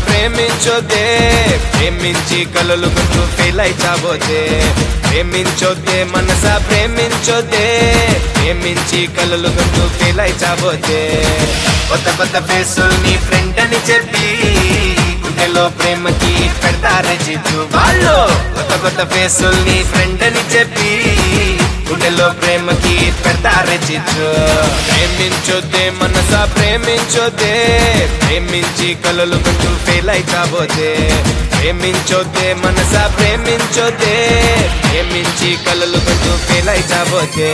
ప్రేమించొద్దే ప్రేమించి కలలు గుర్తు ఫెయిల్ అయి చావోదే ప్రేమించొద్దే మనసా ప్రేమించొద్దే ప్రేమించి కలలు గుర్తు ఫెయిల్ అయి చావోదే కొత్త కొత్త ఫేసులు నీ ఫ్రెండ్ అని చెప్పి గుండెలో ప్రేమకి పెడతారే జిద్దు వాళ్ళు కొత్త కొత్త ఫేసులు నీ ఫ్రెండ్ అని చెప్పి గుండెలో ప్రేమకి పెడతారే జిద్దు ప్రేమించొద్దే మనసా ప్రేమించొద్దే ప్రేమించి కలలు గుర్తు ఫెయిల్ అయి చావోదే ప్రేమించొద్దే మనసా ప్రేమించొద్దే ప్రేమించి కలలు గుర్తు ఫెయిల్ అయి చావోదే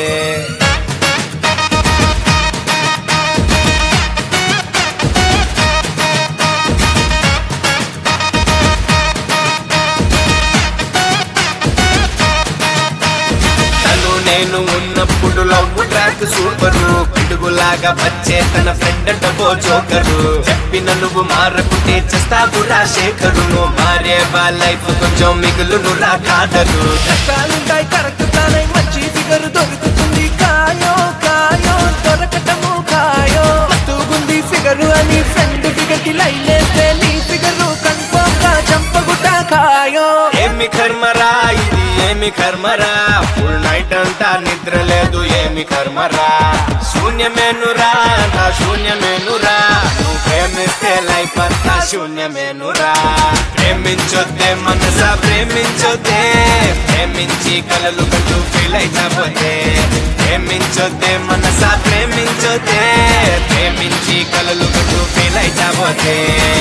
తను నేను ఉన్నప్పుడు లవ్ ట్రాక్ సూపరు పిడుగులాగా వచ్చే తన ఫ్రెండ్ డబ్బో జోకరు చెప్పిన నువ్వు మారకుంటే చేస్తావు రా శేఖరు నువ్వు మారే వా లైఫ్ కొంచెం మిగులును రా కాదరు కష్టాలుంటాయి కరెక్ట్ తానై మంచి ఫిగర్ దొరుకుతుంది కాయో కాయో దొరకటము కాయో మస్తుగుంది ఫిగర్ అని ఫ్రెండ్ ఫిగర్ కి లైలేస్తే నీ ఫిగర్ కన్ఫర్మ్ గా చంపగుట్ట కాయో ఏమి కర్మరా ఇది ఏమి కర్మరా ఫుల్ నైట్ అంతా నిద్ర లేదు ఏమి కర్మరా శూన్యమేనురా నా శూన్యమేనురా నువ్వు ప్రేమిస్తే లైఫ్ అంతా శూన్యమేనురా ప్రేమించొద్దే మనసా ప్రేమించొద్దే ప్రేమించి కలలు కట్టు ఫీల్ అయిపోతే ప్రేమించొద్దే మనసా ప్రేమించొద్దే ప్రేమించి కలలు కట్టు ఫీల్ అయిపోతే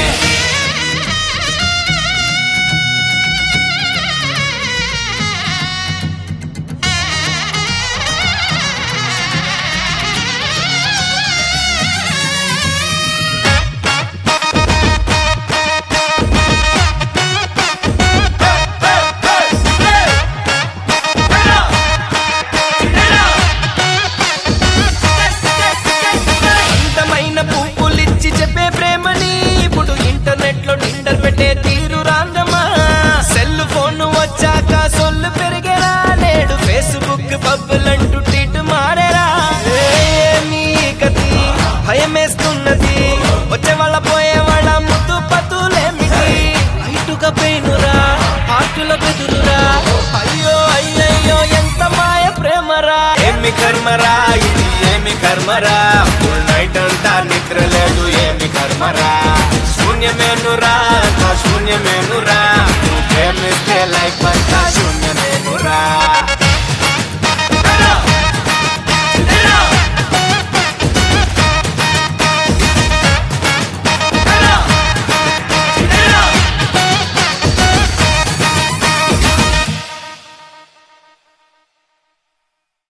అందమైన పువ్వులిచ్చి చెప్పే ప్రేమని ఇప్పుడు ఇంటర్నెట్ లో నిండర్ పెట్టే తీరు రాందమ్మా సెల్ ఫోన్ వచ్చాక సొల్లు పెరిగేరా నేడు ఫేస్బుక్ పబ్బులంటూ ట్వీట్ మారేరా ఏమీ గతి భయమేస్తున్నది వచ్చే వాళ్ళ పోయే వాళ్ళ ముద్దు పతులేమిటి ఇటుక పెయినురా ఆకుల బెదురురా అయ్యో అయ్యయ్యో ఎంత మాయ ప్రేమరా ఏమి కర్మరా ఇది ఏమి కర్మరా ఫుల్ నైట్ అంతా నిద్ర లేదు ఏమి కర్మరా శూన్యమేనురా నా శూన్యమేనురా నువ్వు ప్రేమిస్తే లైఫ్ అంతా శూన్యమే